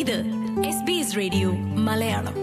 ഇത് S B S radio Malayalam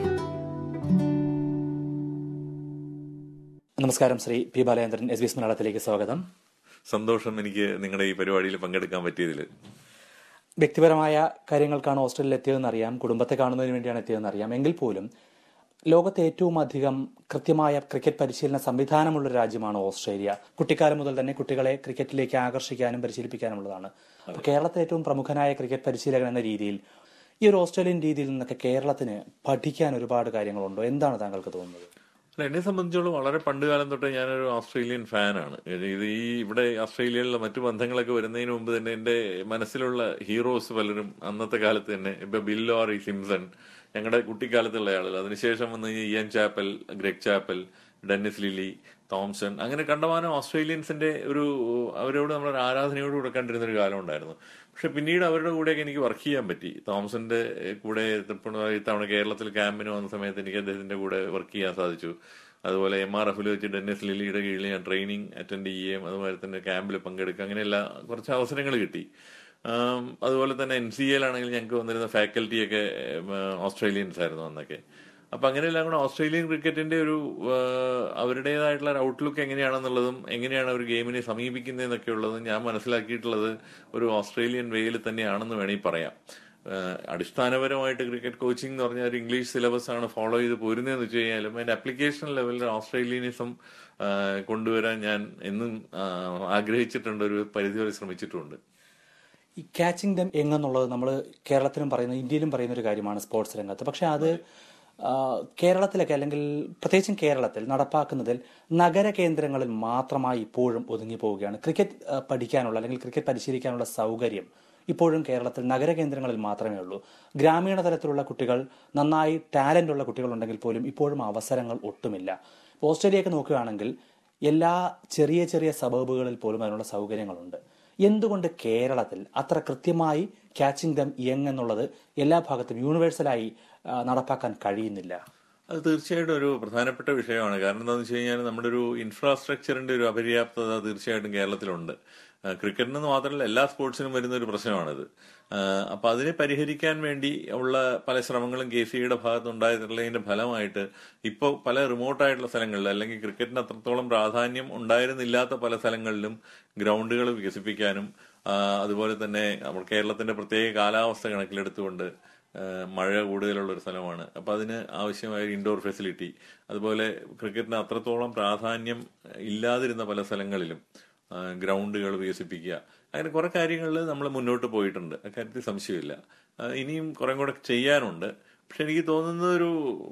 നമസ്കാരം Shri P Balachandran S B S മലയാളത്തിലേക്ക് സ്വാഗതം സന്തോഷം എനിക്ക് നിങ്ങളുടെ ഈ പരിപാടിയിൽ പങ്കെടുക്കാൻ പറ്റിയതിൽ വ്യക്തിപരമായ കാര്യങ്ങൾക്കാണ് ഓസ്ട്രേലിയയിൽ എത്തിയതെന്ന് അറിയാം കുടുംബത്തെ കാണുന്നതിന് വേണ്ടിയാണ് എത്തിയതെന്ന് അറിയാം എങ്കിൽ പോലും ലോകത്തെ ഏറ്റവും അധികം കൃത്യമായ ക്രിക്കറ്റ് പരിശീലന സംവിധാനമുള്ള ഒരു രാജ്യമാണ് ഓസ്ട്രേലിയ കുട്ടിക്കാലം മുതൽ തന്നെ കുട്ടികളെ ക്രിക്കറ്റിലേക്ക് ആകർഷിക്കാനും പരിശീലിപ്പിക്കാനുമുള്ളതാണ് അപ്പോൾ കേരളത്തിലെ ഏറ്റവും പ്രമുഖനായ ക്രിക്കറ്റ് പരിശീലകൻ എന്ന രീതിയിൽ ഈ ഒരു ഓസ്ട്രേലിയൻ രീതിയിൽ നിന്നൊക്കെ കേരളത്തിന് പഠിക്കാൻ ഒരുപാട് കാര്യങ്ങളുണ്ടോ എന്താണ് താങ്കൾക്ക് തോന്നുന്നത് അല്ല എന്നെ സംബന്ധിച്ചോളം വളരെ പണ്ട് കാലം തൊട്ടേ ഞാനൊരു ഓസ്ട്രേലിയൻ ഫാനാണ് ഇത് ഈ ഇവിടെ ഓസ്ട്രേലിയയിലുള്ള മറ്റു ബന്ധങ്ങളൊക്കെ വരുന്നതിന് മുമ്പ് തന്നെ എന്റെ മനസ്സിലുള്ള ഹീറോസ് പലരും അന്നത്തെ കാലത്ത് തന്നെ ഇപ്പൊ ബില്ലോറി സിംസൺ ഞങ്ങളുടെ കുട്ടിക്കാലത്തുള്ള ആളുകൾ അതിനുശേഷം വന്ന് കഴിഞ്ഞാൽ Ian Chappell Greg Chappell Dennis Lillee Thomson അങ്ങനെ കണ്ടമാനം ഓസ്ട്രേലിയൻസിന്റെ ഒരു അവരോട് നമ്മളൊരു ആരാധനയോട് കൂടെ കണ്ടിരുന്ന ഒരു കാലം ഉണ്ടായിരുന്നു പക്ഷെ പിന്നീട് അവരുടെ കൂടെയൊക്കെ എനിക്ക് വർക്ക് ചെയ്യാൻ പറ്റി തോമസിന്റെ കൂടെ ഇത്തവണ കേരളത്തിൽ ക്യാമ്പിന് വന്ന സമയത്ത് എനിക്ക് അദ്ദേഹത്തിന്റെ കൂടെ വർക്ക് ചെയ്യാൻ സാധിച്ചു അതുപോലെ എം ആർ എഫിൽ വെച്ച് ഡെന്നിസ് ലിലിയുടെ കീഴിൽ ഞാൻ ട്രെയിനിങ് അറ്റൻഡ് ചെയ്യുകയും അതുപോലെ തന്നെ ക്യാമ്പിൽ പങ്കെടുക്കുക അങ്ങനെയുള്ള കുറച്ച് അവസരങ്ങൾ കിട്ടി അതുപോലെ തന്നെ എൻ സി എയിലാണെങ്കിൽ ഞങ്ങൾക്ക് വന്നിരുന്ന ഫാക്കൽറ്റിയൊക്കെ ഓസ്ട്രേലിയൻസ് ആയിരുന്നു അന്നൊക്കെ അപ്പൊ അങ്ങനെയെല്ലാം കൂടെ ഓസ്ട്രേലിയൻ ക്രിക്കറ്റിന്റെ ഒരു അവരുടേതായിട്ടുള്ള ഒരു ഔട്ട്ലുക്ക് എങ്ങനെയാണെന്നുള്ളതും എങ്ങനെയാണ് അവർ ഗെയിമിനെ സമീപിക്കുന്നതെന്നൊക്കെ ഉള്ളതും ഞാൻ മനസ്സിലാക്കിയിട്ടുള്ളത് ഒരു ഓസ്ട്രേലിയൻ വേയിൽ തന്നെയാണെന്ന് വേണമെങ്കിൽ പറയാം അടിസ്ഥാനപരമായിട്ട് ക്രിക്കറ്റ് കോച്ചിങ് എന്ന് പറഞ്ഞാൽ ഒരു ഇംഗ്ലീഷ് സിലബസ് ആണ് ഫോളോ ചെയ്ത് പോരുന്നതെന്ന് വെച്ച് കഴിഞ്ഞാലും അതിന്റെ അപ്ലിക്കേഷൻ ലെവലിൽ ഓസ്ട്രേലിയനിസം കൊണ്ടുവരാൻ ഞാൻ എന്നും ആഗ്രഹിച്ചിട്ടുണ്ട് ഒരു പരിധിവരെ ശ്രമിച്ചിട്ടുണ്ട് ഈ ക്യാച്ചിങ് ദം എങ്ങെന്നുള്ളത് നമ്മൾ കേരളത്തിലും പറയുന്ന ഇന്ത്യയിലും പറയുന്ന ഒരു കാര്യമാണ് സ്പോർട്സ് രംഗത്ത് പക്ഷെ അത് കേരളത്തിലൊക്കെ അല്ലെങ്കിൽ പ്രത്യേകിച്ചും കേരളത്തിൽ നടപ്പാക്കുന്നതിൽ നഗര കേന്ദ്രങ്ങളിൽ മാത്രമായി ഇപ്പോഴും ഒതുങ്ങി പോവുകയാണ് ക്രിക്കറ്റ് പഠിക്കാനുള്ള അല്ലെങ്കിൽ ക്രിക്കറ്റ് പരിശീലിക്കാനുള്ള സൗകര്യം ഇപ്പോഴും കേരളത്തിൽ നഗര കേന്ദ്രങ്ങളിൽ മാത്രമേ ഉള്ളൂ ഗ്രാമീണ തലത്തിലുള്ള കുട്ടികൾ നന്നായി ടാലന്റ് ഉള്ള കുട്ടികളുണ്ടെങ്കിൽ പോലും ഇപ്പോഴും അവസരങ്ങൾ ഒട്ടുമില്ല ഓസ്ട്രേലിയയൊക്കെ നോക്കുകയാണെങ്കിൽ എല്ലാ ചെറിയ ചെറിയ സബബുകളിൽ പോലും അതിനുള്ള സൗകര്യങ്ങളുണ്ട് എന്തുകൊണ്ട് കേരളത്തിൽ അത്ര കൃത്യമായി ക്യാച്ചിങ് ദം യങ് എന്നുള്ളത് എല്ലാ ഭാഗത്തും യൂണിവേഴ്സലായി നടപ്പാക്കാൻ കഴിയുന്നില്ല അത് തീർച്ചയായിട്ടും ഒരു പ്രധാനപ്പെട്ട വിഷയമാണ് കാരണം എന്താണെന്ന് വെച്ച് കഴിഞ്ഞാൽ നമ്മുടെ ഒരു ഇൻഫ്രാസ്ട്രക്ചറിന്റെ ഒരു അപര്യാപ്തത തീർച്ചയായിട്ടും കേരളത്തിലുണ്ട് ക്രിക്കറ്റിന് മാത്രമല്ല എല്ലാ സ്പോർട്സിനും വരുന്ന ഒരു പ്രശ്നമാണിത് അപ്പൊ അതിനെ പരിഹരിക്കാൻ വേണ്ടി ഉള്ള പല ശ്രമങ്ങളും കെ സിയുടെ ഭാഗത്ത് ഉണ്ടായിട്ടുള്ളതിന്റെ ഫലമായിട്ട് ഇപ്പോൾ പല റിമോട്ടായിട്ടുള്ള സ്ഥലങ്ങളിൽ അല്ലെങ്കിൽ ക്രിക്കറ്റിന് അത്രത്തോളം പ്രാധാന്യം ഉണ്ടായിരുന്നില്ലാത്ത പല സ്ഥലങ്ങളിലും ഗ്രൗണ്ടുകൾ വികസിപ്പിക്കാനും അതുപോലെ തന്നെ നമ്മൾ കേരളത്തിന്റെ പ്രത്യേക കാലാവസ്ഥ കണക്കിലെടുത്തുകൊണ്ട് മഴ കൂടുതലുള്ള ഒരു സ്ഥലമാണ് അപ്പൊ അതിന് ആവശ്യമായ ഇൻഡോർ ഫെസിലിറ്റി അതുപോലെ ക്രിക്കറ്റിന് അത്രത്തോളം പ്രാധാന്യം ഇല്ലാതിരുന്ന പല സ്ഥലങ്ങളിലും ഗ്രൗണ്ടുകൾ വികസിപ്പിക്കുക അങ്ങനെ കുറെ കാര്യങ്ങളിൽ നമ്മൾ മുന്നോട്ട് പോയിട്ടുണ്ട് അക്കാര്യത്തിൽ സംശയമില്ല ഇനിയും കുറെ കൂടെ ചെയ്യാനുണ്ട് പക്ഷെ എനിക്ക് തോന്നുന്നത് ഒരു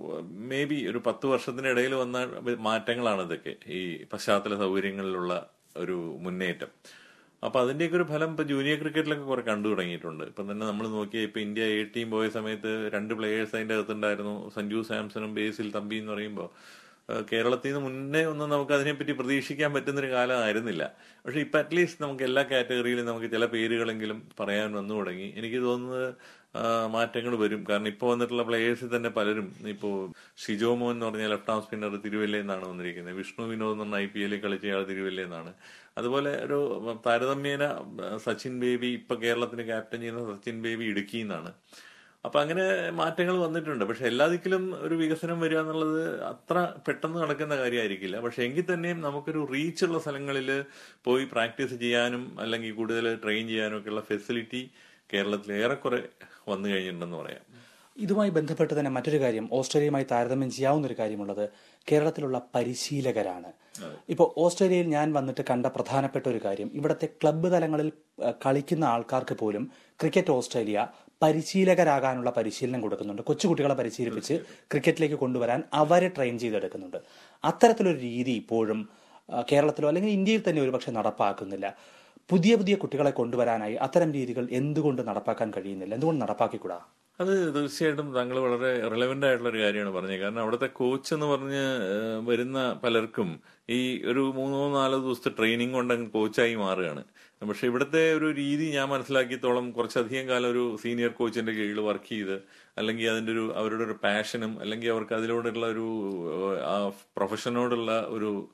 മേ ബി ഒരു പത്ത് വർഷത്തിനിടയിൽ വന്ന മാറ്റങ്ങളാണ് ഇതൊക്കെ ഈ പശ്ചാത്തല സൗകര്യങ്ങളിലുള്ള ഒരു മുന്നേറ്റം അപ്പൊ അതിന്റെയൊക്കെ ഒരു ഫലം ഇപ്പൊ ജൂനിയർ ക്രിക്കറ്റിലൊക്കെ കുറെ കണ്ടു തുടങ്ങിയിട്ടുണ്ട് ഇപ്പൊ തന്നെ നമ്മൾ നോക്കിയ ഇപ്പൊ ഇന്ത്യ എ ടീം പോയ സമയത്ത് രണ്ട് പ്ലേയേഴ്സ് അതിന്റെ അകത്തുണ്ടായിരുന്നു സഞ്ജു സാംസണും ബേസിൽ തമ്പി എന്ന് പറയുമ്പോൾ കേരളത്തിൽ നിന്ന് മുന്നേ ഒന്നും നമുക്ക് അതിനെപ്പറ്റി പ്രതീക്ഷിക്കാൻ പറ്റുന്നൊരു കാലം ആയിരുന്നില്ല പക്ഷെ ഇപ്പൊ അറ്റ്ലീസ്റ്റ് നമുക്ക് എല്ലാ കാറ്റഗറിയിലും നമുക്ക് ചില പേരുകളെങ്കിലും പറയാൻ വന്നു തുടങ്ങി എനിക്ക് തോന്നുന്നത് മാറ്റങ്ങൾ വരും കാരണം ഇപ്പോൾ വന്നിട്ടുള്ള പ്ലേയേഴ്സിൽ തന്നെ പലരും ഇപ്പോൾ ഷിജോ മോൻ എന്ന് പറഞ്ഞ ലെഫ്റ്റ് ആം സ്പിന്നർ തിരുവല്ലയിൽ നിന്നാണ് വന്നിരിക്കുന്നത് വിഷ്ണു വിനോദ് എന്ന് പറഞ്ഞ ഐ പി എല്ലിൽ കളിച്ചയാൾ തിരുവല്ലയിൽ നിന്നാണ് അതുപോലെ ഒരു താരതമ്യേന സച്ചിൻ ബേബി ഇപ്പൊ കേരളത്തിന് ക്യാപ്റ്റൻ ചെയ്യുന്ന സച്ചിൻ ബേബി ഇടുക്കിയിൽ നിന്നാണ് അപ്പൊ അങ്ങനെ മാറ്റങ്ങൾ വന്നിട്ടുണ്ട് പക്ഷെ എല്ലാ ദിക്കിലും ഒരു വികസനം വരിക എന്നുള്ളത് അത്ര പെട്ടെന്ന് നടക്കുന്ന കാര്യമായിരിക്കില്ല പക്ഷെ എങ്കിൽ തന്നെയും നമുക്കൊരു റീച്ചുള്ള സ്ഥലങ്ങളിൽ പോയി പ്രാക്ടീസ് ചെയ്യാനും അല്ലെങ്കിൽ കൂടുതൽ ട്രെയിൻ ചെയ്യാനും ഒക്കെയുള്ള ഫെസിലിറ്റി കേരളത്തിൽ ഏറെക്കുറെ വന്നു കഴിഞ്ഞിട്ടുണ്ടെന്ന് പറയാം ഇതുമായി ബന്ധപ്പെട്ട് തന്നെ മറ്റൊരു കാര്യം ഓസ്ട്രേലിയയുമായി താരതമ്യം ചെയ്യാവുന്ന ഒരു കാര്യമുള്ളത് കേരളത്തിലുള്ള പരിശീലകരാണ് ഇപ്പോൾ ഓസ്ട്രേലിയയിൽ ഞാൻ വന്നിട്ട് കണ്ട പ്രധാനപ്പെട്ട ഒരു കാര്യം ഇവിടുത്തെ ക്ലബ്ബ് തലങ്ങളിൽ കളിക്കുന്ന ആൾക്കാർക്ക് പോലും ക്രിക്കറ്റ് ഓസ്ട്രേലിയ പരിശീലകരാകാനുള്ള പരിശീലനം കൊടുക്കുന്നുണ്ട് കൊച്ചുകുട്ടികളെ പരിശീലിപ്പിച്ച് ക്രിക്കറ്റിലേക്ക് കൊണ്ടുവരാൻ അവരെ ട്രെയിൻ ചെയ്തെടുക്കുന്നുണ്ട് അത്തരത്തിലൊരു രീതി ഇപ്പോഴും കേരളത്തിലോ അല്ലെങ്കിൽ ഇന്ത്യയിൽ തന്നെ ഒരുപക്ഷെ നടപ്പാക്കുന്നില്ല പുതിയ പുതിയ കുട്ടികളെ കൊണ്ടുവരാനായി അത്തരം രീതികൾ എന്തുകൊണ്ട് നടപ്പാക്കാൻ കഴിയുന്നില്ല എന്തുകൊണ്ട് നടപ്പാക്കിക്കൂടാ അത് തീർച്ചയായിട്ടും താങ്കൾ വളരെ റിലവന്റ് ആയിട്ടുള്ള ഒരു കാര്യമാണ് പറഞ്ഞത് കാരണം അവിടുത്തെ കോച്ച് എന്ന് പറഞ്ഞ് വരുന്ന പലർക്കും ഈ ഒരു മൂന്നോ നാലോ ദിവസത്തെ ട്രെയിനിങ് കൊണ്ട് അങ്ങ് കോച്ചായി മാറുകയാണ് പക്ഷെ ഇവിടുത്തെ ഒരു രീതി ഞാൻ മനസ്സിലാക്കിയത്തോളം കുറച്ചധികം കാലം ഒരു സീനിയർ കോച്ചിന്റെ കീഴിൽ വർക്ക് ചെയ്ത് അല്ലെങ്കിൽ അതിന്റെ ഒരു അവരുടെ ഒരു പാഷനും അല്ലെങ്കിൽ അവർക്ക് അതിലൂടെയുള്ള ഒരു പ്രൊഫഷനോടുള്ള ഒരു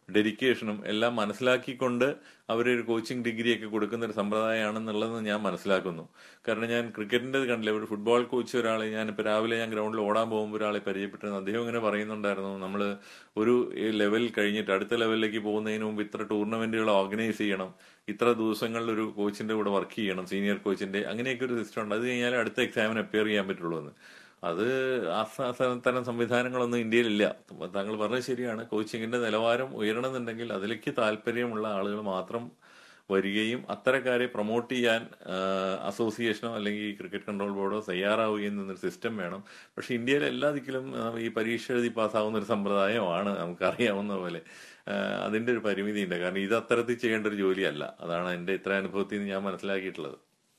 ഡെഡിക്കേഷനും എല്ലാം മനസ്സിലാക്കിക്കൊണ്ട് അവരൊരു കോച്ചിങ് ഡിഗ്രിയൊക്കെ കൊടുക്കുന്ന ഒരു സമ്പ്രദായമാണെന്നുള്ളത് ഞാൻ മനസ്സിലാക്കുന്നു കാരണം ഞാൻ ക്രിക്കറ്റിന്റെ കണ്ടില്ല ഒരു ഫുട്ബോൾ കോച്ച് ഒരാളെ ഞാൻ ഇപ്പോൾ രാവിലെ ഞാൻ ഗ്രൗണ്ടിൽ ഓടാൻ പോകുമ്പോൾ ഒരാളെ പരിചയപ്പെട്ടിരുന്നു അദ്ദേഹം ഇങ്ങനെ പറയുന്നുണ്ടായിരുന്നു നമ്മൾ ഒരു ലെവൽ കഴിഞ്ഞിട്ട് അടുത്ത ലെവലിലേക്ക് പോകുന്നതിന് മുമ്പ് ഇത്ര ടൂർണമെന്റുകൾ ഓർഗനൈസ് ചെയ്യണം ഇത്ര ദിവസങ്ങളിൽ ഒരു കോച്ചിന്റെ കൂടെ വർക്ക് ചെയ്യണം സീനിയർ കോച്ചിന്റെ അങ്ങനെയൊക്കെ ഒരു സിസ്റ്റം ഉണ്ട് അത് കഴിഞ്ഞാൽ അടുത്ത എക്സാമിന് അപ്പിയർ ചെയ്യാൻ പറ്റുള്ളൂ എന്ന് അത് ആ സ- തരം സംവിധാനങ്ങളൊന്നും ഇന്ത്യയിലില്ല താങ്കൾ പറഞ്ഞത് ശരിയാണ് കോച്ചിങ്ങിന്റെ നിലവാരം ഉയരണമെന്നുണ്ടെങ്കിൽ അതിലേക്ക് താല്പര്യമുള്ള ആളുകൾ മാത്രം വരികയും അത്തരക്കാരെ പ്രൊമോട്ട് ചെയ്യാൻ ആ, അസോസിയേഷനോ അല്ലെങ്കിൽ ഈ ക്രിക്കറ്റ് കൺട്രോൾ ബോർഡോ തയ്യാറാവുകയും എന്നൊരു സിസ്റ്റം വേണം പക്ഷെ ഇന്ത്യയിൽ എല്ലാ ദിക്കിലും ആ, ഈ പരീക്ഷ എഴുതി പാസ്സാവുന്ന ഒരു സമ്പ്രദായമാണ് നമുക്കറിയാവുന്ന പോലെ ആ, അതിന്റെ ഒരു പരിമിതിയുണ്ട് കാരണം ഇത് അത്തരത്തിൽ ചെയ്യേണ്ട ഒരു ജോലിയല്ല അതാണ് എന്റെ ഇത്ര അനുഭവത്തിൽ നിന്ന് ഞാൻ മനസ്സിലാക്കിയിട്ടുള്ളത്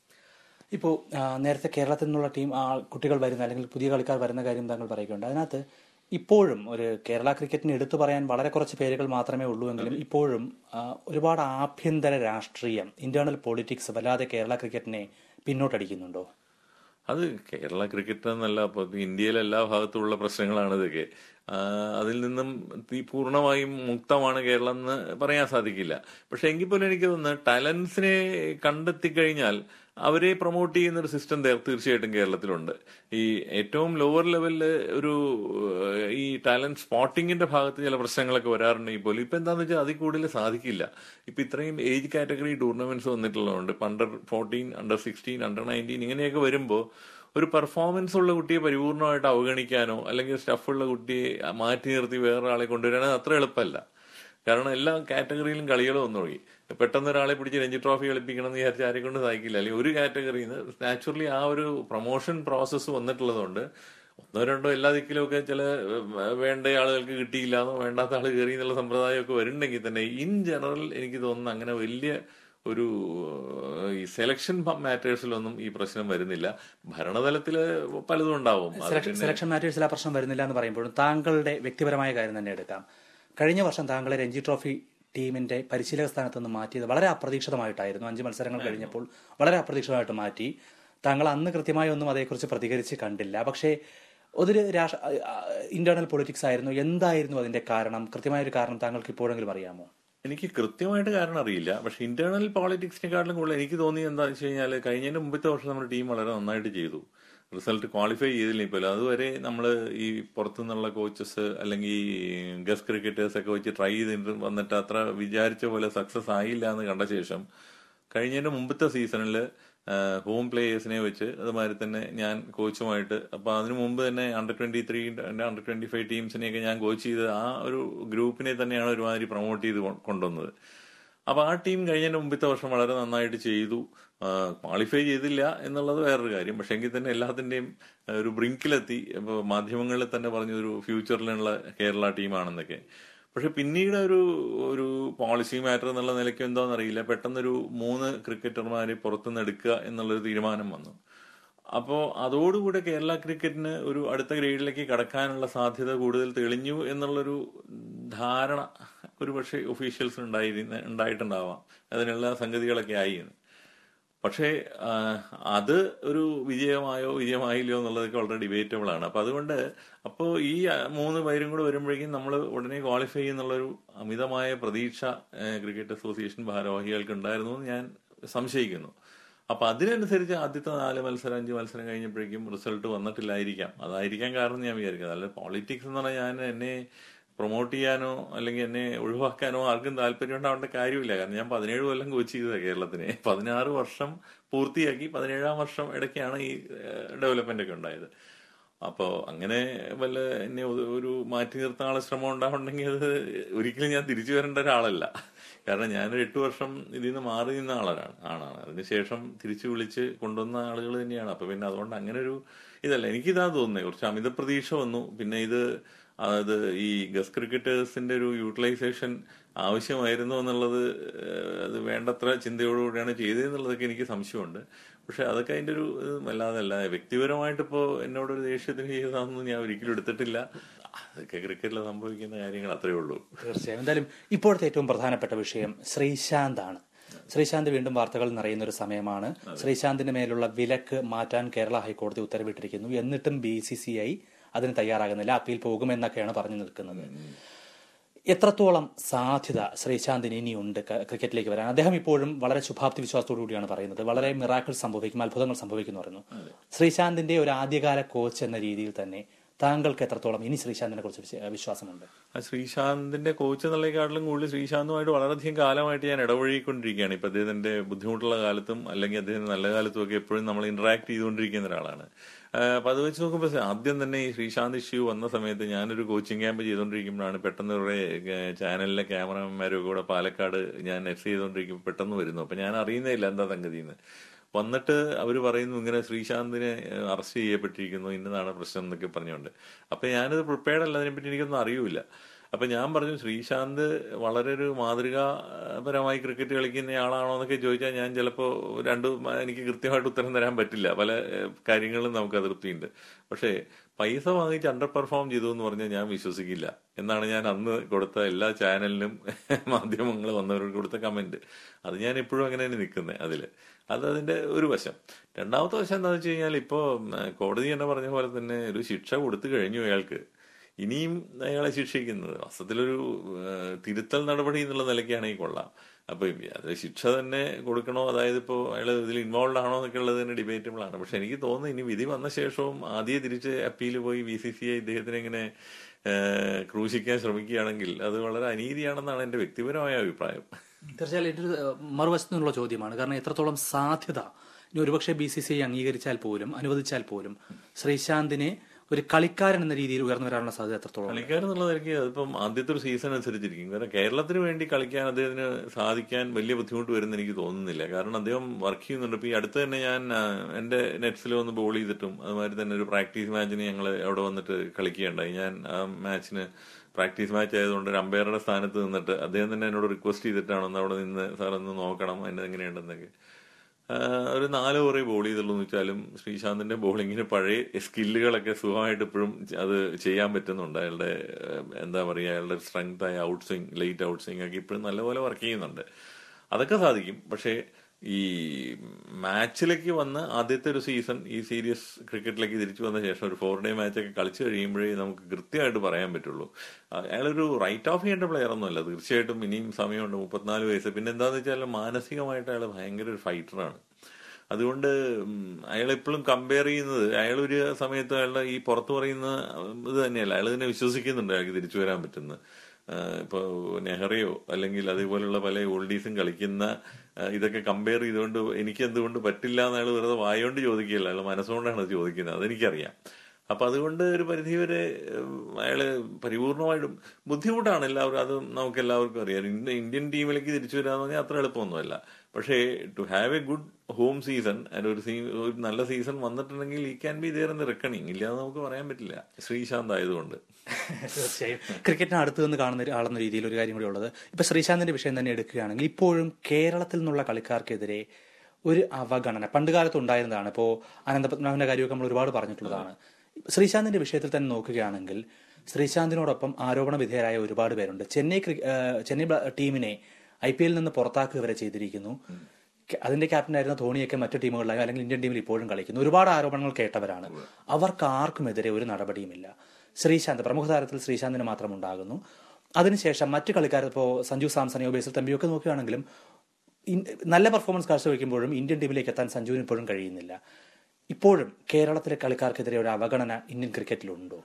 ഇപ്പോൾ നേരത്തെ കേരളത്തിൽ നിന്നുള്ള ടീം ആ, കുട്ടികൾ വരുന്ന അല്ലെങ്കിൽ പുതിയ കളിക്കാർ വരുന്ന കാര്യം താങ്കൾ പറയുകയുണ്ട് അതിനകത്ത് ഇപ്പോഴും ഒരു കേരള ക്രിക്കറ്റിന് എടുത്തു പറയാൻ വളരെ കുറച്ച് പേരുകൾ മാത്രമേ ഉള്ളൂ എങ്കിലും ഇപ്പോഴും ആ, ഒരുപാട് ആഭ്യന്തര രാഷ്ട്രീയം ഇന്റേണൽ പൊളിറ്റിക്സ് വല്ലാതെ കേരള ക്രിക്കറ്റിനെ പിന്നോട്ടടിക്കുന്നുണ്ടോ അത് കേരള ക്രിക്കറ്റ് എന്നല്ല അപ്പൊ ഇന്ത്യയിലെ എല്ലാ ഭാഗത്തുമുള്ള പ്രശ്നങ്ങളാണ് ഇതൊക്കെ ആ, അതിൽ നിന്നും തീ- പൂർണ്ണമായും മുക്തമാണ് കേരളം എന്ന് പറയാൻ സാധിക്കില്ല പക്ഷെ എങ്കിൽ പോലും എനിക്ക് തോന്നുന്നു ടാലൻസിനെ കണ്ടെത്തി കഴിഞ്ഞാൽ അവരെ പ്രൊമോട്ട് ചെയ്യുന്ന ഒരു സിസ്റ്റം തീർച്ചയായിട്ടും കേരളത്തിലുണ്ട് ഈ ഏറ്റവും ലോവർ ലെവലിൽ ഒരു ഏഹ്, ഈ ടാലന്റ് സ്പോട്ടിങ്ങിന്റെ ഭാഗത്ത് ചില പ്രശ്നങ്ങളൊക്കെ വരാറുണ്ടെങ്കിൽ പോലും ഇപ്പൊ എന്താന്ന് വെച്ചാൽ അതിൽ കൂടുതൽ സാധിക്കില്ല ഇപ്പൊ ഇത്രയും ഏജ് കാറ്റഗറി ടൂർണമെന്റ്സ് വന്നിട്ടുള്ളതുകൊണ്ട് under fourteen under sixteen under nineteen ഇങ്ങനെയൊക്കെ വരുമ്പോൾ ഒരു പെർഫോമൻസ് ഉള്ള കുട്ടിയെ പരിപൂർണമായിട്ട് അവഗണിക്കാനോ അല്ലെങ്കിൽ സ്റ്റഫുള്ള കുട്ടിയെ മാറ്റി നിർത്തി വേറൊരാളെ കൊണ്ടുവരാനോ അത്ര എളുപ്പമല്ല കാരണം എല്ലാ കാറ്റഗറിയിലും കളികൾ വന്നു തുടങ്ങി പെട്ടെന്ന് ഒരാളെ പിടിച്ച് രഞ്ജി ട്രോഫി കളിപ്പിക്കണം എന്ന് വിചാരിച്ച് ആരെ കൊണ്ട് സാധിക്കില്ല അല്ലെങ്കിൽ ഒരു കാറ്റഗറിയിൽ നിന്ന് നാച്ചുറലി ആ ഒരു പ്രൊമോഷൻ പ്രോസസ്സ് വന്നിട്ടുള്ളതുകൊണ്ട് ഒന്നോ രണ്ടോ എല്ലാ ദിക്കിലും ഒക്കെ ചില ഏഹ്, വേണ്ട ആളുകൾക്ക് കിട്ടിയില്ലാന്നോ വേണ്ടാത്ത ആൾ കയറി എന്നുള്ള സമ്പ്രദായമൊക്കെ വരുന്നുണ്ടെങ്കിൽ തന്നെ ഇൻ ജനറൽ എനിക്ക് തോന്നുന്നു അങ്ങനെ വലിയ ഒരു ഏഹ്, ഈ സെലക്ഷൻ മാറ്റേഴ്സിലൊന്നും ഈ പ്രശ്നം വരുന്നില്ല ഭരണതലത്തില് പലതും ഉണ്ടാവും അത് സെലക്ഷൻ സെലക്ഷൻ മാറ്റേഴ്സിൽ ആ പ്രശ്നം വരുന്നില്ല എന്ന് പറയുമ്പോഴും താങ്കളുടെ വ്യക്തിപരമായ കാര്യം തന്നെ എടുക്കാം കഴിഞ്ഞ വർഷം താങ്കളെ രഞ്ജി ട്രോഫി ടീമിന്റെ പരിശീലക സ്ഥാനത്ത് നിന്ന് മാറ്റിയത് വളരെ അപ്രതീക്ഷിതമായിട്ടായിരുന്നു അഞ്ച് മത്സരങ്ങൾ കഴിഞ്ഞപ്പോൾ വളരെ അപ്രതീക്ഷിതമായിട്ട് മാറ്റി താങ്കൾ അന്ന് കൃത്യമായി ഒന്നും അതേക്കുറിച്ച് പ്രതികരിച്ച് കണ്ടില്ല പക്ഷേ ഒരു രാഷ്ട്ര ഇന്റേണൽ പൊളിറ്റിക്സ് ആയിരുന്നു എന്തായിരുന്നു അതിന്റെ കാരണം കൃത്യമായ ഒരു കാരണം താങ്കൾക്ക് ഇപ്പോഴെങ്കിലും അറിയാമോ എനിക്ക് കൃത്യമായിട്ട് കാരണം അറിയില്ല പക്ഷെ ഇന്റേണൽ പോളിറ്റിക്സിനെക്കാട്ടിലും കൂടുതൽ എനിക്ക് തോന്നിയത് എന്താണെന്ന് വെച്ച് കഴിഞ്ഞാൽ കഴിഞ്ഞതിന്റെ മുമ്പത്തെ വർഷം നമ്മുടെ ടീം വളരെ നന്നായിട്ട് ചെയ്തു റിസൾട്ട് ക്വാളിഫൈ ചെയ്തില്ല ഇപ്പോൾ അതുവരെ നമ്മൾ ഈ പുറത്തുനിന്നുള്ള കോച്ചസ് അല്ലെങ്കിൽ ഗസ്റ്റ് ക്രിക്കറ്റേഴ്സ് ഒക്കെ വെച്ച് ട്രൈ ചെയ്തിട്ട് വന്നിട്ട് അത്ര വിചാരിച്ച പോലെ സക്സസ് ആയില്ല എന്ന് കണ്ട ശേഷം കഴിഞ്ഞതിന്റെ മുമ്പത്തെ സീസണിൽ ഹോം പ്ലേയേഴ്സിനെ വെച്ച് അതുമാതിരി തന്നെ ഞാൻ കോച്ചുമായിട്ട് അപ്പൊ അതിനു മുമ്പ് തന്നെ under twenty three under twenty five ടീംസിനെയൊക്കെ ഞാൻ കോച്ച് ചെയ്ത് ആ ഒരു ഗ്രൂപ്പിനെ തന്നെയാണ് ഒരുമാതിരി പ്രൊമോട്ട് ചെയ്ത് കൊ- കൊണ്ടുവന്നത് അപ്പൊ ആ ടീം കഴിഞ്ഞതിന്റെ മുമ്പത്തെ വർഷം വളരെ നന്നായിട്ട് ചെയ്തു ക്വാളിഫൈ ചെയ്തില്ല എന്നുള്ളത് വേറൊരു കാര്യം പക്ഷെ എങ്കിൽ തന്നെ എല്ലാത്തിന്റെയും ആ, ഒരു ബ്രിങ്കിലെത്തി ഇപ്പൊ മാധ്യമങ്ങളിൽ തന്നെ പറഞ്ഞ ഒരു ഫ്യൂച്ചറിലുള്ള കേരള ടീമാണെന്നൊക്കെ പക്ഷെ പിന്നീട് ഒരു ഒരു പോളിസി മാറ്റർ എന്നുള്ള നിലയ്ക്ക് എന്താണെന്ന് അറിയില്ല പെട്ടെന്നൊരു മൂന്ന് ക്രിക്കറ്റർമാരെ പുറത്തുനിന്ന് എടുക്കുക എന്നുള്ളൊരു തീരുമാനം വന്നു അപ്പോ അതോടുകൂടെ കേരള ക്രിക്കറ്റിന് ഒരു അടുത്ത ഗ്രേഡിലേക്ക് കടക്കാനുള്ള സാധ്യത കൂടുതൽ തെളിഞ്ഞു എന്നുള്ളൊരു ധാരണ ഒരു പക്ഷേ ഒഫീഷ്യൽസ് ഉണ്ടായിരുന്ന ഉണ്ടായിട്ടുണ്ടാവാം അതിനുള്ള സംഗതികളൊക്കെ ആയി എന്ന്. പക്ഷേ ആ, അത് ഒരു വിജയമായോ വിജയമായില്ലയോ എന്നുള്ളതൊക്കെ വളരെ ഡിബേറ്റബിൾ ആണ് അപ്പൊ അതുകൊണ്ട് അപ്പോൾ ഈ ആ, മൂന്ന് പേരും കൂടെ വരുമ്പോഴേക്കും നമ്മൾ ഉടനെ ക്വാളിഫൈ ചെയ്യുന്നുള്ളൊരു അമിതമായ പ്രതീക്ഷ ആ, ക്രിക്കറ്റ് അസോസിയേഷൻ ഭാരവാഹികൾക്ക് ഉണ്ടായിരുന്നു എന്ന് ഞാൻ സംശയിക്കുന്നു അപ്പൊ അതിനനുസരിച്ച് ആദ്യത്തെ നാല് മത്സരം അഞ്ച് മത്സരം കഴിഞ്ഞപ്പോഴേക്കും റിസൾട്ട് വന്നിട്ടില്ലായിരിക്കാം അതായിരിക്കാൻ കാരണം ഞാൻ വിചാരിക്കുന്നത് അല്ല പോളിറ്റിക്സ് എന്ന് പറഞ്ഞാൽ ഞാൻ എന്നെ പ്രൊമോട്ട് ചെയ്യാനോ അല്ലെങ്കിൽ എന്നെ ഒഴിവാക്കാനോ ആർക്കും താല്പര്യം ഉണ്ടാവേണ്ട കാര്യമില്ല കാരണം ഞാൻ പതിനേഴ് കൊല്ലം കോച്ച് ചെയ്തതാണ് കേരളത്തിനെ പതിനാറ് വർഷം പൂർത്തിയാക്കി പതിനേഴാം വർഷം ഇടയ്ക്കാണ് ഈ ഡെവലപ്മെന്റ് ഒക്കെ ഉണ്ടായത് അപ്പോ അങ്ങനെ വല്ല എന്നെ ഒരു- ഒരു മാറ്റി നിർത്താനുള്ള ശ്രമം ഉണ്ടാവുണ്ടെങ്കിൽ അത് ഒരിക്കലും ഞാൻ തിരിച്ചു വരേണ്ട ഒരാളല്ല കാരണം ഞാനൊരു എട്ട് വർഷം ഇതിൽ നിന്ന് മാറി നിന്ന ആളാണ് ആണാണ് അതിനുശേഷം തിരിച്ചു വിളിച്ച് കൊണ്ടുവന്ന ആളുകൾ തന്നെയാണ് അപ്പൊ പിന്നെ അതുകൊണ്ട് അങ്ങനെ ഒരു ഇതല്ല എനിക്കിതാ തോന്നുന്നത് കുറച്ച് അമിത പ്രതീക്ഷ വന്നു പിന്നെ ഇത് അതായത് ഈ ഗസ്റ്റ് ക്രിക്കറ്റേഴ്സിന്റെ ഒരു യൂട്ടിലൈസേഷൻ ആവശ്യമായിരുന്നു എന്നുള്ളത് ഏഹ്, അത് വേണ്ടത്ര ചിന്തയോടുകൂടിയാണ് ചെയ്തതെന്നുള്ളതൊക്കെ എനിക്ക് സംശയമുണ്ട് പക്ഷെ അതൊക്കെ അതിന്റെ ഒരു ഇത് അല്ലാതല്ല വ്യക്തിപരമായിട്ട് ഇപ്പോ എന്നോടൊരു ദേഷ്യത്തിന് ചെയ്തതാണെന്ന് ഞാൻ ഒരിക്കലും എടുത്തിട്ടില്ല അതൊക്കെ ക്രിക്കറ്റിൽ സംഭവിക്കുന്ന കാര്യങ്ങൾ അത്രേ ഉള്ളൂ തീർച്ചയായും എന്തായാലും ഇപ്പോഴത്തെ ഏറ്റവും പ്രധാനപ്പെട്ട വിഷയം ശ്രീശാന്ത് ആണ് ശ്രീശാന്ത് വീണ്ടും വാർത്തകൾ നിറയുന്ന ഒരു സമയമാണ് ശ്രീശാന്തിന് മേലുള്ള വിലക്ക് മാറ്റാൻ കേരള ഹൈക്കോടതി ഉത്തരവിട്ടിരിക്കുന്നു എന്നിട്ടും ബി സി സി ഐ അതിന് തയ്യാറാകുന്നില്ല അപ്പീൽ പോകുമെന്നൊക്കെയാണ് പറഞ്ഞു നിൽക്കുന്നത് എത്രത്തോളം സാധ്യത ശ്രീശാന്തിന് ഇനിയുണ്ട് ക- ക്രിക്കറ്റിലേക്ക് വരാൻ അദ്ദേഹം ഇപ്പോഴും വളരെ ശുഭാപ്തി വിശ്വാസത്തോടു കൂടിയാണ് പറയുന്നത് വളരെ മിറാക്കിൾ സംഭവിക്കും അത്ഭുതങ്ങൾ സംഭവിക്കും എന്ന് പറയുന്നു ശ്രീശാന്തിന്റെ ഒരു ആദ്യകാല കോച്ച് എന്ന രീതിയിൽ തന്നെ താങ്കൾക്ക് എത്രത്തോളം ഇനി ശ്രീശാന്തിനെ കുറിച്ച് വിശ്വ- വിശ്വാസമുണ്ട് ആ ശ്രീശാന്തിന്റെ കോച്ച് എന്നുള്ളതിനെക്കാട്ടിലും കൂടുതൽ ശ്രീശാന്തുമായിട്ട് വളരെയധികം കാലമായിട്ട് ഞാൻ ഇടപഴകിക്കൊണ്ടിരിക്കുകയാണ് ഇപ്പൊ അദ്ദേഹത്തിന്റെ ബുദ്ധിമുട്ടുള്ള കാലത്തും അല്ലെങ്കിൽ അദ്ദേഹത്തിന്റെ നല്ല കാലത്തും ഒക്കെ എപ്പോഴും നമ്മൾ ഇന്ററാക്ട് ചെയ്തുകൊണ്ടിരിക്കുന്ന ഒരാളാണ് ആ, അപ്പൊ അത് വെച്ച് നോക്കുമ്പോൾ ആദ്യം തന്നെ ഈ ശ്രീശാന്ത് ഇഷ്യൂ വന്ന സമയത്ത് ഞാനൊരു കോച്ചിങ് ക്യാമ്പ് ചെയ്തുകൊണ്ടിരിക്കുമ്പോഴാണ് പെട്ടെന്ന് കുറെ ഏഹ്, ചാനലിലെ ക്യാമറമാൻമാരും കൂടെ പാലക്കാട് ഞാൻ എഫ് ചെയ്തുകൊണ്ടിരിക്കുമ്പോൾ പെട്ടെന്ന് വരുന്നു അപ്പൊ ഞാൻ അറിയുന്നേ ഇല്ല എന്താ സംഗതിന്ന് വന്നിട്ട് അവർ പറയുന്നു ഇങ്ങനെ ശ്രീശാന്തിനെ അറസ്റ്റ് ചെയ്യപ്പെട്ടിരിക്കുന്നു ഇന്നതാണ് പ്രശ്നം എന്നൊക്കെ പറഞ്ഞുകൊണ്ട് അപ്പൊ ഞാനത് പ്രിപ്പയർഡ് അല്ല അതിനെപ്പറ്റി എനിക്കൊന്നും അറിയൂല അപ്പൊ ഞാൻ പറഞ്ഞു ശ്രീശാന്ത് വളരെ ഒരു മാതൃകാപരമായി ക്രിക്കറ്റ് കളിക്കുന്ന ആളാണോ എന്നൊക്കെ ചോദിച്ചാൽ ഞാൻ ചിലപ്പോൾ രണ്ട് എനിക്ക് കൃത്യമായിട്ട് ഉത്തരം തരാൻ പറ്റില്ല പല ഏഹ്, കാര്യങ്ങളിലും നമുക്ക് അതൃപ്തിയുണ്ട് പക്ഷേ പൈസ വാങ്ങിച്ച് അണ്ടർ പെർഫോം ചെയ്തു എന്ന് പറഞ്ഞാൽ ഞാൻ വിശ്വസിക്കില്ല എന്നാണ് ഞാൻ അന്ന് കൊടുത്ത എല്ലാ ചാനലിനും മാധ്യമങ്ങൾ വന്നവർക്ക് കൊടുത്ത കമന്റ് അത് ഞാൻ ഇപ്പോഴും അങ്ങനെ തന്നെ നിൽക്കുന്നത് അതില് അത് അതിന്റെ ഒരു വശം രണ്ടാമത്തെ വശം എന്താണെന്ന് വെച്ച് കഴിഞ്ഞാൽ ഇപ്പോ ഉം, കോടതി തന്നെ പറഞ്ഞ പോലെ തന്നെ ഒരു ശിക്ഷ കൊടുത്തു കഴിഞ്ഞു അയാൾക്ക് ഇനിയും അയാളെ ശിക്ഷിക്കുന്നത് വാസ്തവത്തിലൊരു ഏഹ്, തിരുത്തൽ നടപടി എന്നുള്ള നിലയ്ക്കാണെങ്കിൽ കൊള്ളാം അപ്പൊ അത് ശിക്ഷ തന്നെ കൊടുക്കണോ അതായത് ഇപ്പോ അയാൾ ഇതിൽ ഇൻവോൾവ് ആണോ എന്നൊക്കെ ഉള്ളത് തന്നെ ഡിബേറ്റബിൾ ആണ് പക്ഷെ എനിക്ക് തോന്നുന്നു ഇനി വിധി വന്ന ശേഷവും ആദ്യം തിരിച്ച് അപ്പീൽ പോയി ബി സി സി ഐ ഇദ്ദേഹത്തിനെ ഇങ്ങനെ ഏഹ്, ക്രൂശിക്കാൻ ശ്രമിക്കുകയാണെങ്കിൽ അത് വളരെ അനീതിയാണെന്നാണ് എന്റെ വ്യക്തിപരമായ അഭിപ്രായം തീർച്ചയായും ഇതൊരു ഏഹ്, മറുവശത്തു നിന്നുള്ള ചോദ്യമാണ് കാരണം എത്രത്തോളം സാധ്യത ഇനി ഒരുപക്ഷെ ബി സി സി ഐ അംഗീകരിച്ചാൽ പോലും അനുവദിച്ചാൽ പോലും ശ്രീശാന്തിനെ ഒരു കളിക്കാരൻ എന്ന രീതിയിൽ ഉയർന്നു വരാനുള്ള സാധ്യത എത്രത്തോളം ഉണ്ട്? കളിക്കാരൻ എന്നുള്ള നിലയ്ക്ക് അതിപ്പം ആദ്യത്തെ ഒരു സീസൺ അനുസരിച്ചിരിക്കും കാരണം കേരളത്തിന് വേണ്ടി കളിക്കാൻ അദ്ദേഹത്തിന് സാധിക്കാൻ വലിയ ബുദ്ധിമുട്ട് വരുന്ന എനിക്ക് തോന്നുന്നില്ല കാരണം അദ്ദേഹം വർക്ക് ചെയ്യുന്നുണ്ട് ഇപ്പൊ ഈ അടുത്ത് തന്നെ ഞാൻ ആ, എന്റെ നെറ്റ്സിൽ ഒന്ന് ബോൾ ചെയ്തിട്ടും അതുമാതിരി തന്നെ ഒരു പ്രാക്ടീസ് മാച്ചിന് ഞങ്ങൾ അവിടെ വന്നിട്ട് കളിക്കുകയുണ്ടായി ഞാൻ ആ മാച്ചിന് പ്രാക്ടീസ് മാച്ച് ആയതുകൊണ്ട് ഒരു അമ്പയറുടെ സ്ഥാനത്ത് നിന്നിട്ട് അദ്ദേഹം തന്നെ എന്നോട് റിക്വസ്റ്റ് ചെയ്തിട്ടാണ് ഒന്ന് അവിടെ നിന്ന് സാർ ഒന്ന് നോക്കണം അതിന്റെ എങ്ങനെയുണ്ടെന്നൊക്കെ ആഹ് ഒരു നാല് ഓവറേ ബോൾ ചെയ്തുള്ളൂ എന്ന് വെച്ചാലും ശ്രീശാന്തിന്റെ ബോളിങ്ങിന് പഴയ സ്കില്ലുകളൊക്കെ സുഖമായിട്ട് ഇപ്പോഴും അത് ചെയ്യാൻ പറ്റുന്നുണ്ട് അയാളുടെ ആഹ് എന്താ പറയുക അയാളുടെ സ്ട്രെങ്ത് ആയ out swing late out swing ഒക്കെ ഇപ്പോഴും നല്ലപോലെ വർക്ക് ചെയ്യുന്നുണ്ട് അതൊക്കെ സാധിക്കും പക്ഷേ ഈ മാച്ചിലേക്ക് വന്ന് ആദ്യത്തെ ഒരു സീസൺ ഈ സീരിയസ് ക്രിക്കറ്റിലേക്ക് തിരിച്ചു വന്ന ശേഷം ഒരു ഫോർ ഡേ മാച്ചൊക്കെ കളിച്ചു കഴിയുമ്പോഴേ നമുക്ക് കൃത്യമായിട്ട് പറയാൻ പറ്റുള്ളൂ ആ, അയാളൊരു റൈറ്റ് ഓഫ് ചെയ്യേണ്ട പ്ലെയർ ഒന്നുമല്ല തീർച്ചയായിട്ടും ഇനിയും സമയമുണ്ട് മുപ്പത്തിനാല് വയസ്സ് പിന്നെ എന്താന്ന് വെച്ചാൽ മാനസികമായിട്ട് അയാൾ ഭയങ്കര ഒരു ഫൈറ്ററാണ് അതുകൊണ്ട് അയാൾ എപ്പോഴും കമ്പയർ ചെയ്യുന്നത് അയാൾ ഒരു സമയത്ത് അയാളുടെ ഈ പുറത്തു പറയുന്ന ഇത് തന്നെയല്ല അയാൾ തന്നെ വിശ്വസിക്കുന്നുണ്ട് അയാൾക്ക് തിരിച്ചു വരാൻ പറ്റുന്ന ഇപ്പൊ നെഹ്റയോ അല്ലെങ്കിൽ അതേപോലുള്ള പല ഓൾഡീസും കളിക്കുന്ന ആ, ഇതൊക്കെ കമ്പയർ ചെയ്തുകൊണ്ട് എനിക്ക് എന്തുകൊണ്ട് പറ്റില്ല എന്ന് അയാൾ വെറുതെ വായോണ്ട് ചോദിക്കുകയല്ല അയാൾ മനസ്സുകൊണ്ടാണ് അത് ചോദിക്കുന്നത് അതെനിക്കറിയാം അപ്പൊ അതുകൊണ്ട് ഒരു പരിധിവരെ ഉം, അയാള് പരിപൂർണമായിട്ടും ബുദ്ധിമുട്ടാണ് എല്ലാവരും അത് നമുക്ക് എല്ലാവർക്കും അറിയാം ഇന്ത്യ- ഇന്ത്യൻ ടീമിലേക്ക് തിരിച്ചു വരാന്ന് പറഞ്ഞാൽ അത്ര എളുപ്പമൊന്നുമല്ല പക്ഷേ to have a good home season and ഒരു സീ ഒരു നല്ല സീസൺ വന്നിട്ടുണ്ടെങ്കിൽ ഈ ക്യാൻ ബി ദയർ എന്ന് റെക്കണിങ് ഇല്ലാതെ നമുക്ക് പറയാൻ പറ്റില്ല ശ്രീശാന്ത് ആയതുകൊണ്ട് തീർച്ചയായും ക്രിക്കറ്റിന് അടുത്ത് നിന്ന് കാണുന്ന ഒരു ആളെന്ന രീതിയിൽ ഒരു കാര്യം കൂടി ഉള്ളത് ഇപ്പൊ ശ്രീശാന്തിന്റെ വിഷയം തന്നെ എടുക്കുകയാണെങ്കിൽ ഇപ്പോഴും കേരളത്തിൽ നിന്നുള്ള കളിക്കാർക്കെതിരെ ഒരു അവഗണന പണ്ട് കാലത്ത് ഉണ്ടായിരുന്നതാണ് ഇപ്പോ അനന്തപത്മനാഭന്റെ കാര്യമൊക്കെ നമ്മൾ ഒരുപാട് പറഞ്ഞിട്ടുള്ളതാണ് ശ്രീശാന്തിന്റെ വിഷയത്തിൽ തന്നെ നോക്കുകയാണെങ്കിൽ ശ്രീശാന്തിനോടൊപ്പം ആരോപണ വിധേയരായ ഒരുപാട് പേരുണ്ട് ചെന്നൈ ക്രിക്ക- ഏഹ് ചെന്നൈ ബ്ല- ടീമിനെ ഐ പി എല്ലിൽ നിന്ന് പുറത്താക്കുക വരെ ചെയ്തിരിക്കുന്നു ക- അതിന്റെ ക്യാപ്റ്റനായിരുന്ന ധോണിയൊക്കെ മറ്റു ടീമുകളിലായോ അല്ലെങ്കിൽ ഇന്ത്യൻ ടീമിൽ ഇപ്പോഴും കളിക്കുന്നു ഒരുപാട് ആരോപണങ്ങൾ കേട്ടവരാണ് അവർക്ക് ആർക്കുമെതിരെ ഒരു നടപടിയുമില്ല ശ്രീശാന്ത് പ്രമുഖ താരത്തിൽ ശ്രീശാന്തിന് മാത്രം ഉണ്ടാകുന്നു അതിനുശേഷം മറ്റു കളിക്കാർ ഇപ്പോൾ സഞ്ജു സാംസനെയോ ബേസിൽ തമ്പിയോ ഒക്കെ നോക്കുകയാണെങ്കിലും ഇൻ- നല്ല പെർഫോമൻസ് കാഴ്ചവെക്കുമ്പോഴും ഇന്ത്യൻ ടീമിലേക്ക് എത്താൻ സഞ്ജുവിന് ഇപ്പോഴും കഴിയുന്നില്ല ഇപ്പോഴും കേരളത്തിലെ കളിക്കാർക്കെതിരെ ഒരു അവഗണന ഇന്ത്യൻ ക്രിക്കറ്റിലുണ്ടോ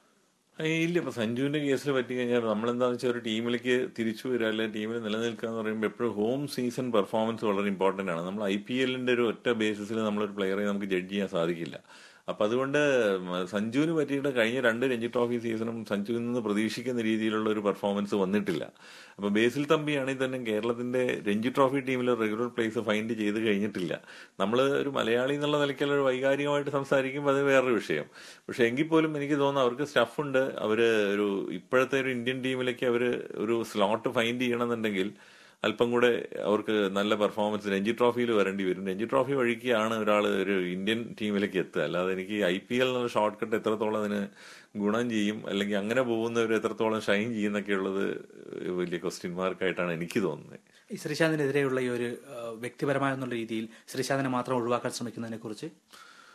ഏയ് ഇല്ല ഇപ്പൊ സഞ്ജുവിന്റെ കേസിൽ പറ്റി കഴിഞ്ഞാൽ നമ്മളെന്താണെന്ന് വെച്ചാൽ ഒരു ടീമിലേക്ക് തിരിച്ചു വരിക അല്ലെങ്കിൽ ടീമിൽ നിലനിൽക്കുക എന്ന് പറയുമ്പോൾ എപ്പോഴും ഹോം സീസൺ പെർഫോമൻസ് വളരെ ഇമ്പോർട്ടന്റ് ആണ് നമ്മൾ ഐ പി എല്ലിന്റെ ഒരു ഒറ്റ ബേസിസിൽ നമ്മളൊരു പ്ലെയറെ നമുക്ക് ജഡ്ജ് ചെയ്യാൻ സാധിക്കില്ല അപ്പൊ അതുകൊണ്ട് സഞ്ജുവിന് പറ്റിയിട്ട് കഴിഞ്ഞ രണ്ട് രഞ്ജി ട്രോഫി സീസണും സഞ്ജുവിൽ നിന്ന് പ്രതീക്ഷിക്കുന്ന രീതിയിലുള്ള ഒരു പെർഫോമൻസ് വന്നിട്ടില്ല അപ്പൊ ബേസിൽ തമ്പിയാണെങ്കിൽ തന്നെ കേരളത്തിന്റെ രഞ്ജി ട്രോഫി ടീമിൽ റെഗുലർ പ്ലേസ് ഫൈൻഡ് ചെയ്ത് കഴിഞ്ഞിട്ടില്ല നമ്മൾ ഒരു മലയാളി എന്നുള്ള നിലയ്ക്കുള്ള ഒരു വൈകാരികമായിട്ട് സംസാരിക്കുമ്പോൾ അത് വേറൊരു വിഷയം പക്ഷെ എങ്കിൽ പോലും എനിക്ക് തോന്നുന്നു അവർക്ക് സ്റ്റഫുണ്ട് അവര് ഒരു ഇപ്പോഴത്തെ ഒരു ഇന്ത്യൻ ടീമിലേക്ക് അവര് ഒരു സ്ലോട്ട് ഫൈൻഡ് ചെയ്യണമെന്നുണ്ടെങ്കിൽ അല്പം കൂടെ അവർക്ക് നല്ല പെർഫോമൻസ് രഞ്ജി ട്രോഫിയിൽ വരേണ്ടി വരും രഞ്ജി ട്രോഫി വഴിക്കാണ് ഒരാൾ ഒരു ഇന്ത്യൻ ടീമിലേക്ക് എത്തുക അല്ലാതെ എനിക്ക് ഐ പി എൽ എന്നുള്ള ഷോർട്ട് കട്ട് എത്രത്തോളം അതിന് ഗുണം ചെയ്യും അല്ലെങ്കിൽ അങ്ങനെ പോകുന്നവർ എത്രത്തോളം ഷൈൻ ചെയ്യുന്നൊക്കെ ഉള്ളത് വലിയ ക്വസ്റ്റ്യൻ മാർക്കായിട്ടാണ് എനിക്ക് തോന്നുന്നത് ഈ ശ്രീശാന്തിനെതിരെയുള്ള ഈ ഒരു ആ, വ്യക്തിപരമായ എന്നുള്ള രീതിയിൽ ശ്രീശാന്തിനെ മാത്രം ഒഴിവാക്കാൻ ശ്രമിക്കുന്നതിനെ കുറിച്ച്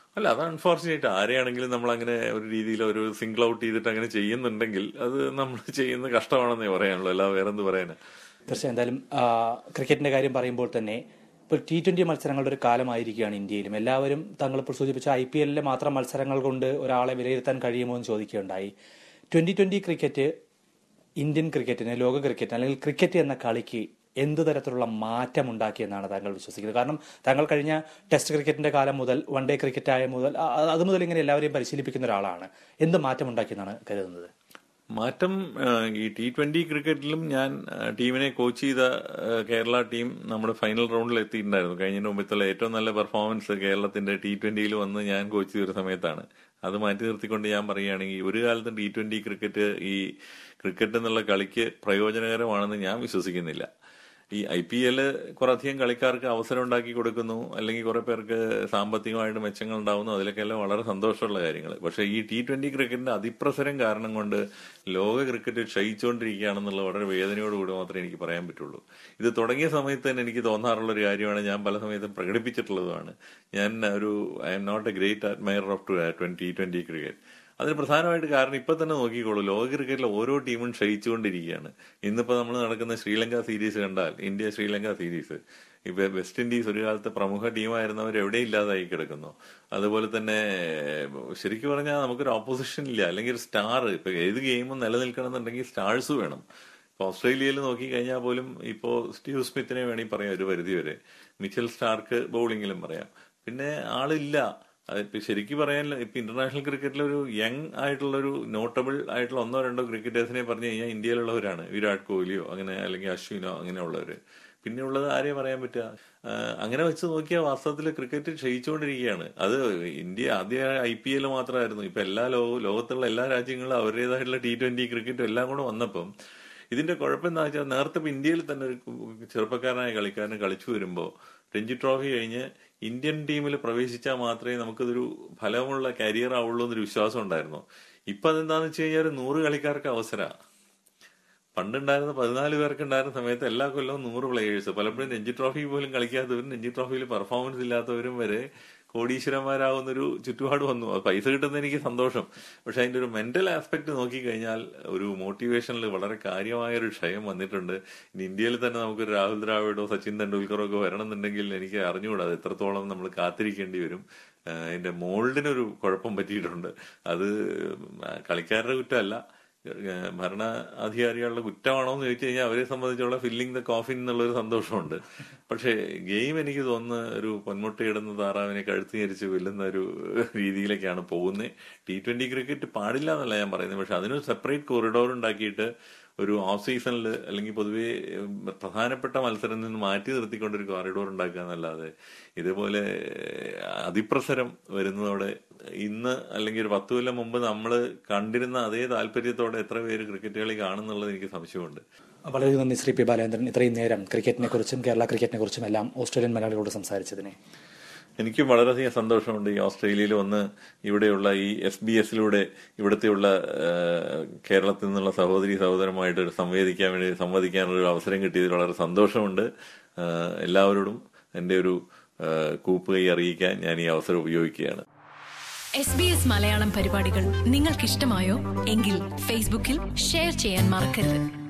അല്ല അത് അൺഫോർച്ചുനേറ്റ് ആരെയാണെങ്കിലും നമ്മൾ അങ്ങനെ ഒരു രീതിയിൽ ഒരു സിംഗിൾ ഔട്ട് ചെയ്തിട്ട് അങ്ങനെ ചെയ്യുന്നുണ്ടെങ്കിൽ അത് നമ്മൾ ചെയ്യുന്ന കഷ്ടമാണെന്നേ പറയാനുള്ളൂ അല്ല വേറെ എന്ത് പറയാനാ തീർച്ചയായും എന്തായാലും ആ, ക്രിക്കറ്റിന്റെ കാര്യം പറയുമ്പോൾ തന്നെ ഇപ്പോൾ ടി ട്വന്റി മത്സരങ്ങളുടെ ഒരു കാലമായിരിക്കുകയാണ് ഇന്ത്യയിലും എല്ലാവരും താങ്കളിപ്പോൾ സൂചിപ്പിച്ച ഐ പി എല്ലിലെ മാത്രം മത്സരങ്ങൾ കൊണ്ട് ഒരാളെ വിലയിരുത്താൻ കഴിയുമോ എന്ന് ചോദിക്കുകയുണ്ടായി ട്വന്റി ട്വന്റി ക്രിക്കറ്റ് ഇന്ത്യൻ ക്രിക്കറ്റിന് ലോക ക്രിക്കറ്റ് അല്ലെങ്കിൽ ക്രിക്കറ്റ് എന്ന കളിക്ക് എന്ത് തരത്തിലുള്ള മാറ്റം ഉണ്ടാക്കിയെന്നാണ് താങ്കൾ വിശ്വസിക്കുന്നത് കാരണം താങ്കൾ കഴിഞ്ഞ ടെസ്റ്റ് ക്രിക്കറ്റിന്റെ കാലം മുതൽ വൺ ഡേ ക്രിക്കറ്റ് ആയ മുതൽ ആ, അത് മുതൽ ഇങ്ങനെ എല്ലാവരെയും പരിശീലിപ്പിക്കുന്ന ഒരാളാണ് എന്ത് മാറ്റം ഉണ്ടാക്കിയെന്നാണ് കരുതുന്നത് മാറ്റം ആ, ഈ ടി ട്വന്റി ക്രിക്കറ്റിലും ഞാൻ ആ, ടീമിനെ കോച്ച് ചെയ്ത ആ, കേരള ടീം നമ്മുടെ ഫൈനൽ റൗണ്ടിൽ എത്തിയിട്ടുണ്ടായിരുന്നു കഴിഞ്ഞതിന് മുമ്പത്തുള്ള ഏറ്റവും നല്ല പെർഫോമൻസ് കേരളത്തിന്റെ ടി ട്വന്റിയിൽ വന്ന് ഞാൻ കോച്ച് ചെയ്ത സമയത്താണ് അത് മാറ്റി നിർത്തിക്കൊണ്ട് ഞാൻ പറയുകയാണെങ്കിൽ ഒരു കാലത്തും ടി ട്വന്റി ക്രിക്കറ്റ് ഈ ക്രിക്കറ്റ് എന്നുള്ള കളിക്ക് പ്രയോജനകരമാണെന്ന് ഞാൻ വിശ്വസിക്കുന്നില്ല ഈ ഐ പി എല് കുറേയധികം കളിക്കാർക്ക് അവസരം ഉണ്ടാക്കി കൊടുക്കുന്നു അല്ലെങ്കിൽ കുറെ പേർക്ക് സാമ്പത്തികമായിട്ട് മെച്ചങ്ങൾ ഉണ്ടാവുന്നു അതിലൊക്കെയെല്ലാം വളരെ സന്തോഷമുള്ള കാര്യങ്ങൾ പക്ഷേ ഈ ടി ട്വന്റി ക്രിക്കറ്റിന്റെ അതിപ്രസരം കാരണം കൊണ്ട് ലോക ക്രിക്കറ്റ് ക്ഷയിച്ചുകൊണ്ടിരിക്കുകയാണെന്നുള്ള വളരെ വേദനയോടുകൂടി മാത്രമേ എനിക്ക് പറയാൻ പറ്റുള്ളൂ ഇത് തുടങ്ങിയ സമയത്ത് തന്നെ എനിക്ക് തോന്നാറുള്ള ഒരു കാര്യമാണ് ഞാൻ പല സമയത്തും പ്രകടിപ്പിച്ചിട്ടുള്ളതുമാണ് ഞാൻ ഒരു I'm not a great admirer of twenty twenty cricket അതിന് പ്രധാനമായിട്ട് കാരണം ഇപ്പൊ തന്നെ നോക്കിക്കോളൂ ലോക ക്രിക്കറ്റിലെ ഓരോ ടീമും ക്ഷയിച്ചുകൊണ്ടിരിക്കുകയാണ് ഇന്നിപ്പോ നമ്മൾ നടക്കുന്ന ശ്രീലങ്ക സീരീസ് കണ്ടാൽ ഇന്ത്യ ശ്രീലങ്ക സീരീസ് ഇപ്പൊ വെസ്റ്റ് ഇൻഡീസ് ഒരു കാലത്ത് പ്രമുഖ ടീമായിരുന്നവർ എവിടെ ഇല്ലാതായി കിടക്കുന്നു അതുപോലെ തന്നെ ശരിക്കും പറഞ്ഞാൽ നമുക്കൊരു ഓപ്പോസിഷൻ ഇല്ല അല്ലെങ്കിൽ ഒരു സ്റ്റാർ ഇപ്പൊ ഏത് ഗെയിമും നിലനിൽക്കണമെന്നുണ്ടെങ്കിൽ സ്റ്റാർസ് വേണം ഇപ്പൊ ഓസ്ട്രേലിയയിൽ നോക്കിക്കഴിഞ്ഞാൽ പോലും ഇപ്പോ സ്റ്റീവ് സ്മിത്തിനെ വേണമെങ്കിൽ പറയാം ഒരു പരിധി വരെ മിച്ചൽ സ്റ്റാർക്ക് ബൗളിങ്ങിലും പറയാം പിന്നെ ആളില്ല അതിപ്പോ ശരിക്കും പറയാൻ ഇപ്പൊ ഇന്റർനാഷണൽ ക്രിക്കറ്റിൽ ഒരു യങ് ആയിട്ടുള്ള ഒരു നോട്ടബിൾ ആയിട്ടുള്ള ഒന്നോ രണ്ടോ ക്രിക്കറ്റേഴ്സിനെ പറഞ്ഞു കഴിഞ്ഞാൽ ഇന്ത്യയിലുള്ളവരാണ് വിരാട് കോഹ്ലിയോ അങ്ങനെ അല്ലെങ്കിൽ അശ്വിനോ അങ്ങനെയുള്ളവര് പിന്നെ ഉള്ളത് ആരെയും പറയാൻ പറ്റുക ആ, അങ്ങനെ വെച്ച് നോക്കിയാൽ വാസ്തവത്തിൽ ക്രിക്കറ്റ് ക്ഷയിച്ചുകൊണ്ടിരിക്കുകയാണ് അത് ഇന്ത്യ ആദ്യ ഐ പി എൽ മാത്രമായിരുന്നു ഇപ്പൊ എല്ലാ ലോക ലോകത്തുള്ള എല്ലാ രാജ്യങ്ങളും അവരുടേതായിട്ടുള്ള ടി ട്വന്റി ക്രിക്കറ്റും എല്ലാം കൂടെ വന്നപ്പം ഇതിന്റെ കുഴപ്പം എന്താ വെച്ചാൽ നേരത്തെ ഇപ്പൊ ഇന്ത്യയിൽ തന്നെ ഒരു ചെറുപ്പക്കാരനായ കളിക്കാരന് കളിച്ചു വരുമ്പോ രഞ്ജി ട്രോഫി കഴിഞ്ഞ് ഇന്ത്യൻ ടീമിൽ പ്രവേശിച്ചാൽ മാത്രമേ നമുക്കതൊരു ഫലമുള്ള കരിയർ ആവുള്ളൂ എന്നൊരു വിശ്വാസം ഉണ്ടായിരുന്നു ഇപ്പൊ അതെന്താന്ന് വെച്ച് കഴിഞ്ഞാൽ ഒരു നൂറ് കളിക്കാർക്ക് അവസരമാണ് പണ്ടുണ്ടായിരുന്ന പതിനാല് പേർക്ക് ഉണ്ടായിരുന്ന സമയത്ത് എല്ലാ കൊല്ലവും നൂറ് പ്ലേയേഴ്സ് പലപ്പോഴും രഞ്ജി ട്രോഫി പോലും കളിക്കാത്തവരും രഞ്ജി ട്രോഫിയിൽ പെർഫോമൻസ് ഇല്ലാത്തവരും വരെ കോടീശ്വരന്മാരാവുന്നൊരു ചുറ്റുപാട് വന്നു അത് പൈസ കിട്ടുന്ന എനിക്ക് സന്തോഷം പക്ഷെ അതിന്റെ ഒരു മെന്റൽ ആസ്പെക്ട് നോക്കിക്കഴിഞ്ഞാൽ ഒരു മോട്ടിവേഷനിൽ വളരെ കാര്യമായ ഒരു ക്ഷയം വന്നിട്ടുണ്ട് ഇനി ഇന്ത്യയിൽ തന്നെ നമുക്കൊരു രാഹുൽ ദ്രാവിഡോ സച്ചിൻ തെണ്ടുൽക്കറോ ഒക്കെ വരണമെന്നുണ്ടെങ്കിൽ എനിക്ക് അറിഞ്ഞുകൂടാ അത് എത്രത്തോളം നമ്മൾ കാത്തിരിക്കേണ്ടി വരും ആഹ് അതിന്റെ മോൾഡിനൊരു കുഴപ്പം പറ്റിയിട്ടുണ്ട് അത് കളിക്കാരുടെ കുറ്റമല്ല ഏഹ് ഭരണാധികാരികളുടെ കുറ്റമാണോ എന്ന് ചോദിച്ചു കഴിഞ്ഞാൽ അവരെ സംബന്ധിച്ചുള്ള ഫില്ലിംഗ് ദ കോഫിൻ എന്നുള്ളൊരു സന്തോഷമുണ്ട് പക്ഷേ ഗെയിം എനിക്ക് തോന്നുന്ന ഒരു പൊന്മുട്ടയിടുന്ന താറാവിനെ കഴുത്തി ഞരിച്ച് വെല്ലുന്ന ഒരു രീതിയിലേക്കാണ് പോകുന്നത് ടി ട്വന്റി ക്രിക്കറ്റ് പാടില്ല എന്നല്ല ഞാൻ പറയുന്നത് പക്ഷെ അതിനൊരു സെപ്പറേറ്റ് കോറിഡോർ ഉണ്ടാക്കിയിട്ട് ഒരു ഓഫ് സീസണിൽ അല്ലെങ്കിൽ പൊതുവെ ഉം, പ്രധാനപ്പെട്ട മത്സരം നിന്ന് മാറ്റി നിർത്തിക്കൊണ്ട് ഒരു കോറിഡോർ ഉണ്ടാക്കുക എന്നല്ലാതെ ഇതുപോലെ അതിപ്രസരം വരുന്നതോടെ ഇന്ന് അല്ലെങ്കിൽ ഒരു പത്ത് കൊല്ലം മുമ്പ് നമ്മൾ കണ്ടിരുന്ന അതേ താല്പര്യത്തോടെ എത്ര പേര് ക്രിക്കറ്റ് കളി കാണുന്നുള്ളത് എനിക്ക് സംശയമുണ്ട് വളരെ നന്ദി ശ്രീ പി ബാലേന്ദ്രൻ ഇത്രയും നേരം ക്രിക്കറ്റിനെ കുറിച്ചും കേരള ക്രിക്കറ്റിനെ കുറിച്ചും എല്ലാം ഓസ്ട്രേലിയൻ മലയാളികളോട് സംസാരിച്ചതിനെ എനിക്കും വളരെയധികം സന്തോഷമുണ്ട് ഈ ഓസ്ട്രേലിയയിൽ വന്ന് ഇവിടെയുള്ള ഈ എസ് ബി എസിലൂടെ ഇവിടുത്തെയുള്ള ആ, കേരളത്തിൽ നിന്നുള്ള സഹോദരി സഹോദരമായിട്ട് ഒരു സംവേദിക്കാൻ വേണ്ടി സംവദിക്കാനുള്ള ഒരു അവസരം കിട്ടിയതിൽ വളരെ സന്തോഷമുണ്ട് ആ, എല്ലാവരോടും എൻ്റെ ഒരു ആ, കൂപ്പുകൈ അറിയിക്കാൻ ഞാൻ ഈ അവസരം ഉപയോഗിക്കുകയാണ് എസ് ബി എസ് മലയാളം പരിപാടികൾ നിങ്ങൾക്കിഷ്ടമായോ എങ്കിൽ ഫേസ്ബുക്കിൽ ഷെയർ ചെയ്യാൻ മറക്കരുത്